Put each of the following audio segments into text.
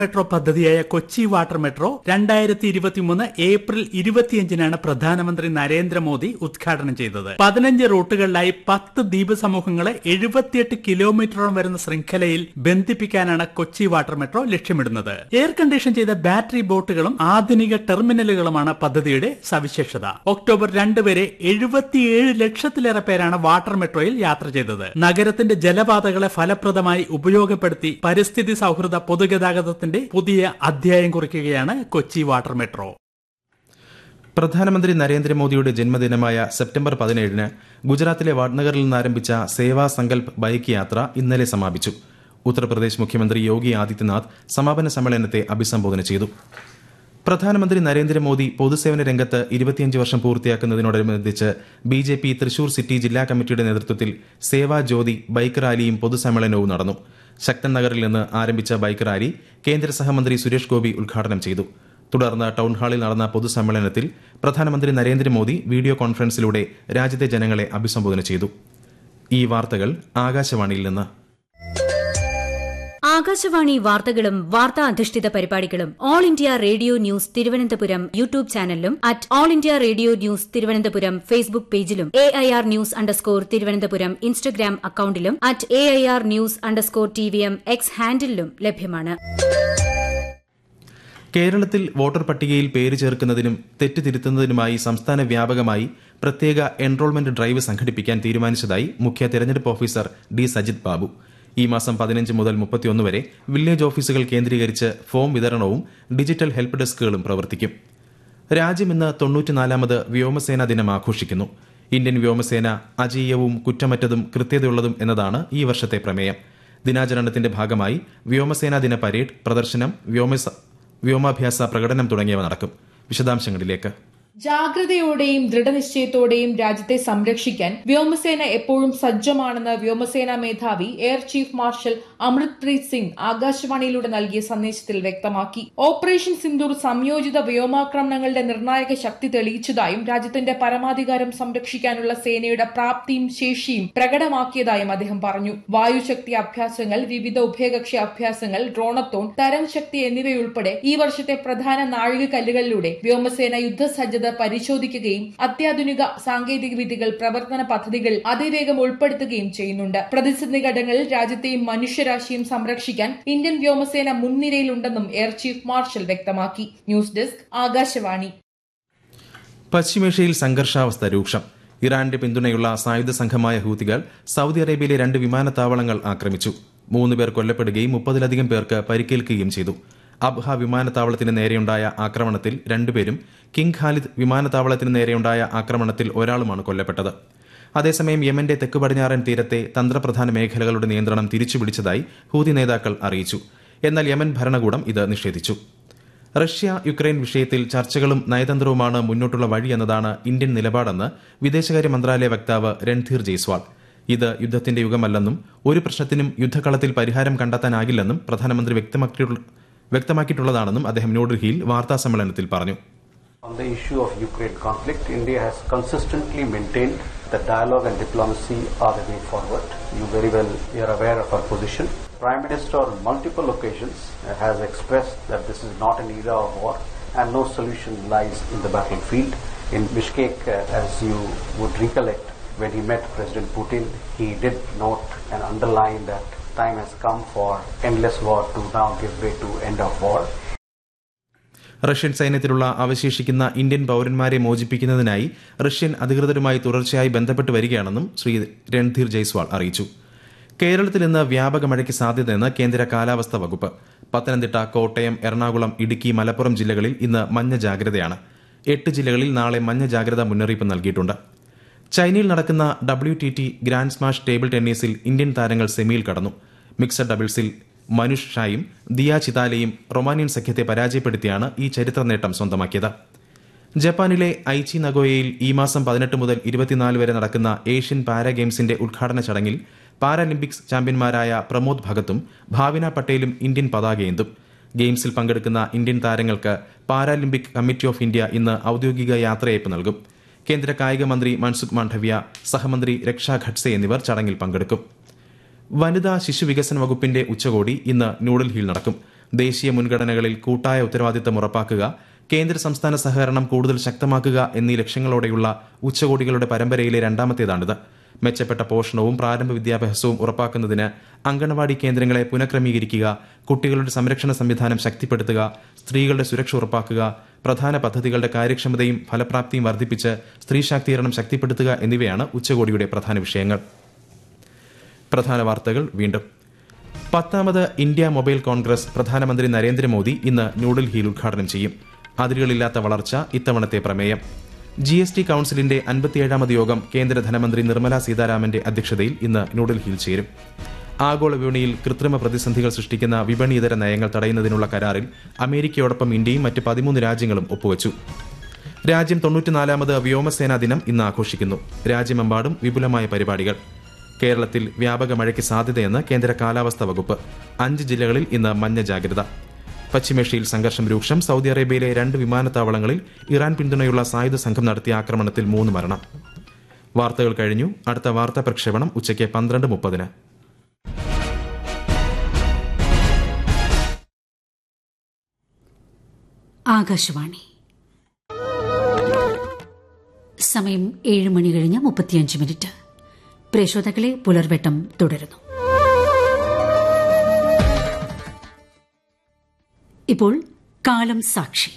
Metro പദ്ധതിയായ Kochi water metro രണ്ടായിരത്തി ഇരുപത്തിമൂന്ന് ഏപ്രിൽ ഇരുപത്തിയഞ്ചിനാണ് പ്രധാനമന്ത്രി നരേന്ദ്രമോദി ഉദ്ഘാടനം ചെയ്തത് പതിനഞ്ച് റൂട്ടുകളിലായി പത്ത് ദ്വീപ് സമൂഹങ്ങളെ എഴുപത്തിയെട്ട് കിലോമീറ്ററോളം വരുന്ന ശൃംഖലയിൽ ബന്ധിപ്പിക്കാനാണ് കൊച്ചി വാട്ടർ മെട്രോ ലക്ഷ്യമിടുന്നത് എയർ കണ്ടീഷൻ ചെയ്ത ബാറ്ററി ബോട്ടുകളും ആധുനിക ടെർമിനലുകളുമാണ് പദ്ധതിയുടെ സവിശേഷത ഒക്ടോബർ രണ്ട് വരെ എഴുപത്തിയേഴ് ലക്ഷത്തിലേറെ പേരാണ് വാട്ടർ മെട്രോയിൽ യാത്ര ചെയ്തത് നഗരത്തിന്റെ ജലപാതകളെ ഫലപ്രദമായി ഉപയോഗപ്പെടുത്തി പരിസ്ഥിതി സൗഹൃദ പൊതുഗതാഗതത്തിന്റെ പുതിയ അധ്യായം കുറിക്കുകയാണ് കൊച്ചി വാട്ടർ മെട്രോ പ്രധാനമന്ത്രി നരേന്ദ്രമോദിയുടെ ജന്മദിനമായ സെപ്റ്റംബർ പതിനേഴിന് ഗുജറാത്തിലെ വാട്നഗറിൽ നിന്ന് ആരംഭിച്ച സേവാ സങ്കൽപ് ബൈക്ക് യാത്ര ഇന്നലെ സമാപിച്ചു ഉത്തർപ്രദേശ് മുഖ്യമന്ത്രി യോഗി ആദിത്യനാഥ് സമാപന സമ്മേളനത്തെ അഭിസംബോധന ചെയ്തു പ്രധാനമന്ത്രി നരേന്ദ്രമോദി പൊതുസേവന രംഗത്ത് ഇരുപത്തിയഞ്ച് വർഷം പൂർത്തിയാക്കുന്നതിനോടനുബന്ധിച്ച് B J P Thrissur city ജില്ലാ കമ്മിറ്റിയുടെ നേതൃത്വത്തിൽ സേവാ ജ്യോതി ബൈക്ക് റാലിയും പൊതുസമ്മേളനവും നടന്നു ശക്തൻ നഗറിൽ നിന്ന് ആരംഭിച്ച ബൈക്ക് റാലി കേന്ദ്ര സഹമന്ത്രി സുരേഷ് ഗോപി ഉദ്ഘാടനം ചെയ്തു തുടർന്ന് ടൗൺ ഹാളിൽ നടന്ന പൊതുസമ്മേളനത്തിൽ പ്രധാനമന്ത്രി നരേന്ദ്രമോദി വീഡിയോ കോൺഫറൻസിലൂടെ രാജ്യത്തെ ജനങ്ങളെ അഭിസംബോധന ചെയ്തു ഈ വാർത്തകൾ ആകാശവാണിയിൽ നിന്ന് ആകാശവാണി വാർത്തകളും വാർത്താ അധിഷ്ഠിത പരിപാടികളും all India radio news Thiruvananthapuram YouTube ചാനലിലും at all India radio news Thiruvananthapuram Facebook പേജിലും A I R news underscore Thiruvananthapuram Instagram അക്കൌണ്ടിലും at A I R news underscore T V M X ഹാൻഡിലും ലഭ്യമാണ് കേരളത്തിൽ വോട്ടർ പട്ടികയിൽ പേര് ചേർക്കുന്നതിനും തെറ്റ് തിരുത്തുന്നതിനുമായി സംസ്ഥാന വ്യാപകമായി പ്രത്യേക എൻറോൾമെന്റ് ഡ്രൈവ് സംഘടിപ്പിക്കാൻ തീരുമാനിച്ചതായി മുഖ്യ തെരഞ്ഞെടുപ്പ് ഓഫീസർ ഡി സജിത് ബാബു ഈ മാസം പതിനഞ്ച് മുതൽ മുപ്പത്തിയൊന്ന് വരെ വില്ലേജ് ഓഫീസുകൾ കേന്ദ്രീകരിച്ച് ഫോം വിതരണവും ഡിജിറ്റൽ ഹെൽപ്പ് ഡെസ്കുകളും പ്രവർത്തിക്കും രാജ്യം ഇന്ന് തൊണ്ണൂറ്റിനാലാമത് വ്യോമസേനാ ദിനം ആഘോഷിക്കുന്നു ഇന്ത്യൻ വ്യോമസേന അജീയവും കുറ്റമറ്റതും കൃത്യതയുള്ളതും എന്നതാണ് ഈ വർഷത്തെ പ്രമേയം ദിനാചരണത്തിന്റെ ഭാഗമായി വ്യോമസേനാ ദിന പരേഡ് പ്രദർശനം വ്യോമസ വ്യോമാഭ്യാസ പ്രകടനം തുടങ്ങിയവ നടക്കും വിശദാംശങ്ങളിലേക്ക് ജാഗ്രതയോടെയും ദൃഢനിശ്ചയത്തോടെയും രാജ്യത്തെ സംരക്ഷിക്കാൻ വ്യോമസേന എപ്പോഴും സജ്ജമാണെന്ന് വ്യോമസേനാ മേധാവി air chief marshal Amritpreet Singh ആകാശവാണിയിലൂടെ നൽകിയ സന്ദേശത്തിൽ വ്യക്തമാക്കി ഓപ്പറേഷൻ സിന്ദൂർ സംയോജിത വ്യോമാക്രമണങ്ങളുടെ നിർണായക ശക്തി തെളിയിച്ചതായും രാജ്യത്തിന്റെ പരമാധികാരം സംരക്ഷിക്കാനുള്ള സേനയുടെ പ്രാപ്തിയും ശേഷിയും പ്രകടമാക്കിയതായും അദ്ദേഹം പറഞ്ഞു വായുശക്തി അഭ്യാസങ്ങൾ വിവിധ ഉഭയകക്ഷി അഭ്യാസങ്ങൾ ഡ്രോണത്തോൺ തരം ശക്തി എന്നിവയുൾപ്പെടെ ഈ വർഷത്തെ പ്രധാന നാഴികക്കല്ലുകളിലൂടെ വ്യോമസേന യുദ്ധസജ്ജത പരിശോധിക്കുകയും അത്യാധുനിക സാങ്കേതിക വിദ്യകൾ പ്രവർത്തന പദ്ധതികൾ അതിവേഗം ഉൾപ്പെടുത്തുകയും ചെയ്യുന്നുണ്ട് പ്രതിസന്ധി ഘട്ടങ്ങളിൽ രാജ്യത്തെയും മനുഷ്യരാശിയും സംരക്ഷിക്കാൻ ഇന്ത്യൻ വ്യോമസേന മുൻനിരയിലുണ്ടെന്നും എയർ ചീഫ് മാർഷൽ വ്യക്തമാക്കി ന്യൂസ് ഡെസ്ക് ആകാശവാണി പശ്ചിമേഷ്യയിൽ സംഘർഷാവസ്ഥ രൂക്ഷം ഇറാന്റെ പിന്തുണയുള്ള സായുധ സംഘമായ ഹൂതികൾ സൗദി അറേബ്യയിലെ രണ്ട് വിമാനത്താവളങ്ങൾ ആക്രമിച്ചു മൂന്ന് പേർ കൊല്ലപ്പെടുകയും മുപ്പതിലധികം പേർക്ക് പരിക്കേൽക്കുകയും ചെയ്തു അബ്ഹ വിമാനത്താവളത്തിന് നേരെയുണ്ടായ ആക്രമണത്തിൽ രണ്ടുപേരും കിങ് ഖാലിദ് വിമാനത്താവളത്തിന് നേരെയുണ്ടായ ആക്രമണത്തിൽ ഒരാളുമാണ് കൊല്ലപ്പെട്ടത് അതേസമയം യമന്റെ തെക്ക് പടിഞ്ഞാറൻ തീരത്തെ തന്ത്രപ്രധാന മേഖലകളുടെ നിയന്ത്രണം തിരിച്ചുപിടിച്ചതായി ഹൂതി നേതാക്കൾ അറിയിച്ചു എന്നാൽ യമൻ ഭരണകൂടം ഇത് നിഷേധിച്ചു റഷ്യ യുക്രൈൻ വിഷയത്തിൽ ചർച്ചകളും നയതന്ത്രവുമാണ് മുന്നോട്ടുള്ള വഴി എന്നതാണ് ഇന്ത്യൻ നിലപാടെന്ന് വിദേശകാര്യ മന്ത്രാലയ വക്താവ് രൺധീർ ജയ്സ്വാൾ ഇത് യുദ്ധത്തിന്റെ യുഗമല്ലെന്നും ഒരു പ്രശ്നത്തിനും യുദ്ധകളത്തിൽ പരിഹാരം കണ്ടെത്താനാകില്ലെന്നും പ്രധാനമന്ത്രി വ്യക്തമാക്കിയിട്ടുള്ള- വ്യക്തമാക്കിയിട്ടുള്ളതാണെന്നും അദ്ദേഹം ന്യൂഡൽഹിയിൽ വാർത്താ സമ്മേളനത്തിൽ പറഞ്ഞു On the issue of Ukraine conflict, India has consistently maintained that dialogue and diplomacy are the way forward. You very well are aware of our position. Prime Minister on multiple occasions uh, has expressed that this is not an era of war and no solution lies in the battlefield. In Bishkek, uh, as you would recollect, when he met President Putin, he did note and underline that time has come for endless war to now give way to end of war. Russian സൈന്യത്തിലുള്ള അവശേഷിക്കുന്ന Indian പൌരന്മാരെ മോചിപ്പിക്കുന്നതിനായി Russian അധികൃതരുമായി തുടർച്ചയായി ബന്ധപ്പെട്ട് വരികയാണെന്നും ശ്രീ രൺധീർ ജയ്സ്വാൾ അറിയിച്ചു കേരളത്തിൽ ഇന്ന് വ്യാപക മഴയ്ക്ക് സാധ്യതയെന്ന് കേന്ദ്ര കാലാവസ്ഥാ വകുപ്പ് പത്തനംതിട്ട കോട്ടയം എറണാകുളം ഇടുക്കി മലപ്പുറം ജില്ലകളിൽ ഇന്ന് മഞ്ഞ ജാഗ്രതയാണ് എട്ട് ജില്ലകളിൽ നാളെ മഞ്ഞ ജാഗ്രതാ മുന്നറിയിപ്പ് നൽകിയിട്ടുണ്ട് ചൈനയിൽ നടക്കുന്ന W T T grand smash table ടെന്നീസിൽ ഇന്ത്യൻ താരങ്ങൾ സെമിയിൽ കടന്നു മിക്സഡ് ഡബിൾസിൽ മനുഷ് ഷായും ദിയ ചിതാലയും റൊമാനിയൻ സഖ്യത്തെ പരാജയപ്പെടുത്തിയാണ് ഈ ചരിത്ര നേട്ടം സ്വന്തമാക്കിയത് ജപ്പാനിലെ ഐച്ചി നഗോയയിൽ ഈ മാസം പതിനെട്ട് മുതൽ ഇരുപത്തിനാല് വരെ നടക്കുന്ന ഏഷ്യൻ പാരാ ഗെയിംസിന്റെ ഉദ്ഘാടന ചടങ്ങിൽ പാരാലിമ്പിക്സ് ചാമ്പ്യന്മാരായ പ്രമോദ് ഭഗത്തും ഭാവിന പട്ടേലും ഇന്ത്യൻ പതാകയേന്തും ഗെയിംസിൽ പങ്കെടുക്കുന്ന ഇന്ത്യൻ താരങ്ങൾക്ക് പാരാലിമ്പിക് കമ്മിറ്റി ഓഫ് ഇന്ത്യ ഇന്ന് ഔദ്യോഗിക യാത്രയയപ്പ് നൽകും കേന്ദ്ര കായിക മന്ത്രി മൻസുഖ് മാണ്ഡവ്യ സഹമന്ത്രി രക്ഷാ ഖഡ്സെ എന്നിവർ ചടങ്ങിൽ പങ്കെടുക്കും വനിതാ ശിശു വികസന വകുപ്പിന്റെ ഉച്ചകോടി ഇന്ന് ന്യൂഡൽഹിയിൽ നടക്കും ദേശീയ മുൻഗണനകളിൽ കൂട്ടായ ഉത്തരവാദിത്തം ഉറപ്പാക്കുക കേന്ദ്ര സംസ്ഥാന സഹകരണം കൂടുതൽ ശക്തമാക്കുക എന്നീ ലക്ഷ്യങ്ങളോടെയുള്ള ഉച്ചകോടികളുടെ പരമ്പരയിലെ രണ്ടാമത്തേതാണിത് മെച്ചപ്പെട്ട പോഷണവും പ്രാരംഭ വിദ്യാഭ്യാസവും ഉറപ്പാക്കുന്നതിന് അങ്കണവാടി കേന്ദ്രങ്ങളെ പുനഃക്രമീകരിക്കുക കുട്ടികളുടെ സംരക്ഷണ സംവിധാനം ശക്തിപ്പെടുത്തുക സ്ത്രീകളുടെ സുരക്ഷ ഉറപ്പാക്കുക പ്രധാന പദ്ധതികളുടെ കാര്യക്ഷമതയും ഫലപ്രാപ്തിയും വർദ്ധിപ്പിച്ച് സ്ത്രീ ശാക്തീകരണം ശക്തിപ്പെടുത്തുക എന്നിവയാണ് ഉച്ചകോടിയുടെ പ്രധാന വിഷയങ്ങൾ പ്രധാന വാർത്തകൾ വീണ്ടും പത്താമത് ഇന്ത്യ മൊബൈൽ കോൺഗ്രസ് പ്രധാനമന്ത്രി നരേന്ദ്രമോദി ഇന്ന് ന്യൂഡൽഹിയിൽ ഉദ്ഘാടനം ചെയ്യും അതിരുകളില്ലാത്ത വളർച്ച ഇത്തവണത്തെ പ്രമേയം ജി എസ് ടി കൌൺസിലിന്റെ അൻപത്തിയേഴാമത് യോഗം കേന്ദ്ര ധനമന്ത്രി നിർമ്മല സീതാരാമന്റെ അധ്യക്ഷതയിൽ ഇന്ന് ന്യൂഡൽഹിയിൽ ചേരും ആഗോള വിപണിയിൽ കൃത്രിമ പ്രതിസന്ധികൾ സൃഷ്ടിക്കുന്ന വിപണിയിതര നയങ്ങൾ തടയുന്നതിനുള്ള കരാറിൽ അമേരിക്കയോടൊപ്പം ഇന്ത്യയും മറ്റ് പതിമൂന്ന് രാജ്യങ്ങളും ഒപ്പുവച്ചു രാജ്യം തൊണ്ണൂറ്റിനാലാമത് വ്യോമസേനാ ദിനം ഇന്ന് ആഘോഷിക്കുന്നു രാജ്യമെമ്പാടും വിപുലമായ പരിപാടികൾ കേരളത്തിൽ വ്യാപക മഴയ്ക്ക് സാധ്യതയെന്ന് കേന്ദ്ര കാലാവസ്ഥാ വകുപ്പ് അഞ്ച് ജില്ലകളിൽ ഇന്ന് മഞ്ഞ ജാഗ്രത പശ്ചിമേഷ്യയിൽ സംഘർഷം രൂക്ഷം സൗദി അറേബ്യയിലെ രണ്ട് വിമാനത്താവളങ്ങളിൽ ഇറാൻ പിന്തുണയുള്ള സായുധ സംഘം നടത്തിയ ആക്രമണത്തിൽ മൂന്ന് മരണം വാർത്തകൾ കഴിഞ്ഞു അടുത്ത വാർത്താ പ്രക്ഷേപണം ഉച്ചയ്ക്ക് പന്ത്രണ്ട് മുപ്പതിന് ആകാശവാണി സമയം ഏഴ് മണി കഴിഞ്ഞ് മുപ്പത്തിയഞ്ച് മിനിറ്റ് പ്രേക്ഷോതകളെ പുലർവെട്ടം തുടരുന്നു ഇപ്പോൾ കാലം സാക്ഷി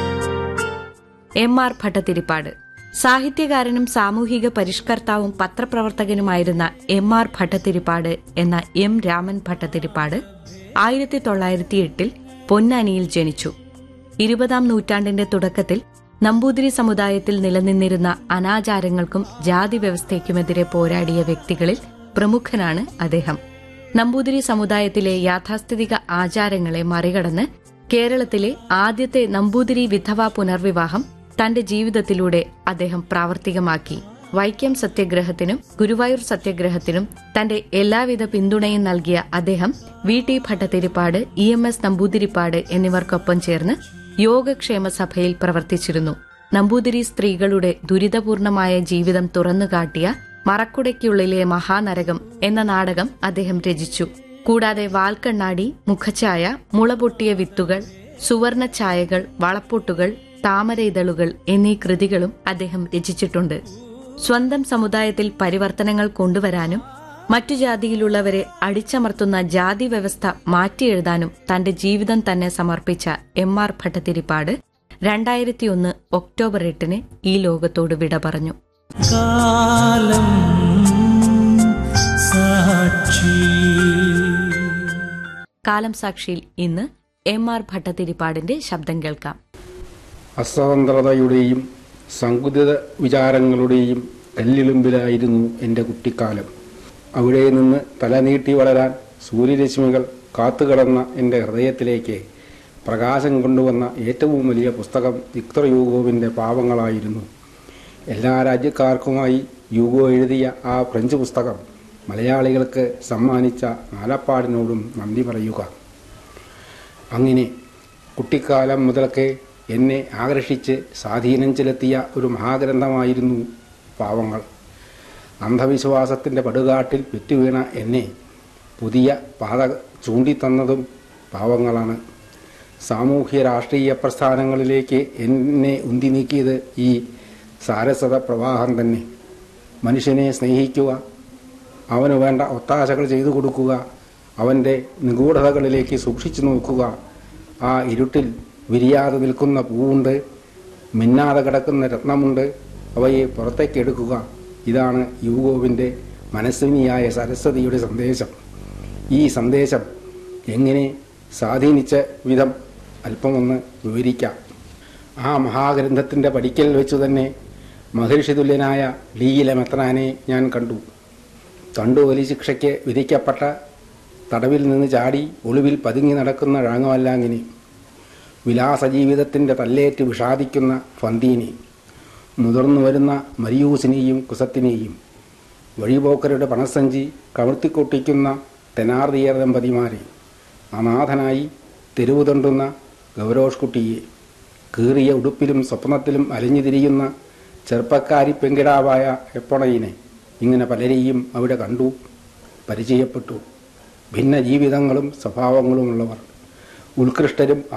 എം ആർ ഭട്ടതിരിപ്പാട് സാഹിത്യകാരനും സാമൂഹിക പരിഷ്കർത്താവും പത്രപ്രവർത്തകനുമായിരുന്ന എം ആർ ഭട്ടതിരിപ്പാട് എന്ന എം രാമൻ ഭട്ടതിരിപ്പാട് ആയിരത്തി തൊള്ളായിരത്തി എട്ടിൽ പൊന്നാനിയിൽ ജനിച്ചു ഇരുപതാം നൂറ്റാണ്ടിന്റെ തുടക്കത്തിൽ നമ്പൂതിരി സമുദായത്തിൽ നിലനിന്നിരുന്ന അനാചാരങ്ങൾക്കും ജാതി വ്യവസ്ഥയ്ക്കുമെതിരെ പോരാടിയ വ്യക്തികളിൽ പ്രമുഖനാണ് അദ്ദേഹം നമ്പൂതിരി സമുദായത്തിലെ യാഥാസ്ഥിതിക ആചാരങ്ങളെ മറികടന്ന് കേരളത്തിലെ ആദ്യത്തെ നമ്പൂതിരി വിധവ പുനർവിവാഹം തന്റെ ജീവിതത്തിലൂടെ അദ്ദേഹം പ്രാവർത്തികമാക്കി വൈക്കം സത്യഗ്രഹത്തിനും ഗുരുവായൂർ സത്യഗ്രഹത്തിനും തന്റെ എല്ലാവിധ പിന്തുണയും നൽകിയ അദ്ദേഹം V T Bhattathiripad E M S Namboodiripad എന്നിവർക്കൊപ്പം ചേർന്ന് യോഗക്ഷേമ സഭയിൽ പ്രവർത്തിച്ചിരുന്നു നമ്പൂതിരി സ്ത്രീകളുടെ ദുരിതപൂർണമായ ജീവിതം തുറന്നുകാട്ടിയ മറക്കുടയ്ക്കുള്ളിലെ മഹാനരകം എന്ന നാടകം അദ്ദേഹം രചിച്ചു കൂടാതെ വാൽക്കണ്ണാടി മുഖഛായ മുളപൊട്ടിയ വിത്തുകൾ സുവർണ ഛായകൾ വളപ്പൊട്ടുകൾ താമരയിതളുകൾ എന്നീ കൃതികളും അദ്ദേഹം രചിച്ചിട്ടുണ്ട് സ്വന്തം സമുദായത്തിൽ പരിവർത്തനങ്ങൾ കൊണ്ടുവരാനും മറ്റു ജാതിയിലുള്ളവരെ അടിച്ചമർത്തുന്ന ജാതി വ്യവസ്ഥ മാറ്റിയെഴുതാനും തന്റെ ജീവിതം തന്നെ സമർപ്പിച്ച എം ആർ ഭട്ടതിരിപ്പാട് രണ്ടായിരത്തിയൊന്ന് ഒക്ടോബർ എട്ടിന് ഈ ലോകത്തോട് വിട പറഞ്ഞു കാലം സാക്ഷി കാലം സാക്ഷിയിൽ ഇന്ന് എം ആർ ഭട്ടതിരിപ്പാടിന്റെ ശബ്ദം കേൾക്കാം അസ്വതന്ത്രതയുടെയും സങ്കുചിത വിചാരങ്ങളുടെയും കല്ലിളുമ്പിലായിരുന്നു എൻ്റെ കുട്ടിക്കാലം അവിടെ നിന്ന് തലനീട്ടി വളരാൻ സൂര്യരശ്മികൾ കാത്തുകിടന്ന എൻ്റെ ഹൃദയത്തിലേക്ക് പ്രകാശം കൊണ്ടുവന്ന ഏറ്റവും വലിയ പുസ്തകം വിക്ടർ യൂഗോവിൻ്റെ പാവങ്ങളായിരുന്നു എല്ലാ രാജ്യക്കാർക്കുമായി യൂഗോ എഴുതിയ ആ ഫ്രഞ്ച് പുസ്തകം മലയാളികൾക്ക് സമ്മാനിച്ച നാലപ്പാടിനോടും നന്ദി പറയുക അങ്ങനെ കുട്ടിക്കാലം മുതലൊക്കെ എന്നെ ആകർഷിച്ച് സ്വാധീനം ചെലുത്തിയ ഒരു മഹാഗ്രന്ഥമായിരുന്നു പാവങ്ങൾ അന്ധവിശ്വാസത്തിൻ്റെ പടുകാട്ടിൽ പെറ്റുവീണ എന്നെ പുതിയ പാത ചൂണ്ടിത്തന്നതും പാവങ്ങളാണ് സാമൂഹ്യ രാഷ്ട്രീയ പ്രസ്ഥാനങ്ങളിലേക്ക് എന്നെ ഉന്തി നീക്കിയത് ഈ സാരസ്വത പ്രവാഹം തന്നെ മനുഷ്യനെ സ്നേഹിക്കുക അവന് വേണ്ട ഒത്താശകൾ ചെയ്തു കൊടുക്കുക അവൻ്റെ നിഗൂഢതകളിലേക്ക് സൂക്ഷിച്ചു നോക്കുക ആ ഇരുട്ടിൽ വിരിയാതെ നിൽക്കുന്ന പൂവുണ്ട് മിന്നാതെ കിടക്കുന്ന രത്നമുണ്ട് അവയെ പുറത്തേക്ക് എടുക്കുക ഇതാണ് യൂഗോവിൻ്റെ മനസ്വിനിയായ സരസ്വതിയുടെ സന്ദേശം ഈ സന്ദേശം എങ്ങനെ സ്വാധീനിച്ച വിധം അല്പമൊന്ന് വിവരിക്കാം ആ മഹാഗ്രന്ഥത്തിൻ്റെ പടിക്കൽ വെച്ചു തന്നെ മഹർഷി തുല്യനായ ലീല മെത്രാനെ ഞാൻ കണ്ടു തണ്ടുവലി ശിക്ഷയ്ക്ക് വിധിക്കപ്പെട്ട തടവിൽ നിന്ന് ചാടി ഒളിവിൽ പതുങ്ങി നടക്കുന്ന ഴാങ്ങവല്ലാങ്ങിനെ വിലാസ ജീവിതത്തിൻ്റെ തല്ലേറ്റ് വിഷാദിക്കുന്ന ഫന്തീനെ മുതിർന്നു വരുന്ന മരിയൂസിനെയും കുസത്തിനെയും വഴിപോക്കരുടെ പണസഞ്ചി കവർത്തിക്കൊട്ടിക്കുന്ന തെനാർദിയർ ദമ്പതിമാരെ അനാഥനായി തെരുവ് തണ്ടുന്ന ഗൗരോഷ്കുട്ടിയെ കീറിയ ഉടുപ്പിലും സ്വപ്നത്തിലും അലിഞ്ഞു തിരിയുന്ന ചെറുപ്പക്കാരി പെങ്കിടാവായ എപ്പൊണയിനെ ഇങ്ങനെ പലരെയും അവിടെ കണ്ടു പരിചയപ്പെട്ടു ഭിന്ന ജീവിതങ്ങളും സ്വഭാവങ്ങളുമുള്ളവർ ഉത്കൃഷ്ടരും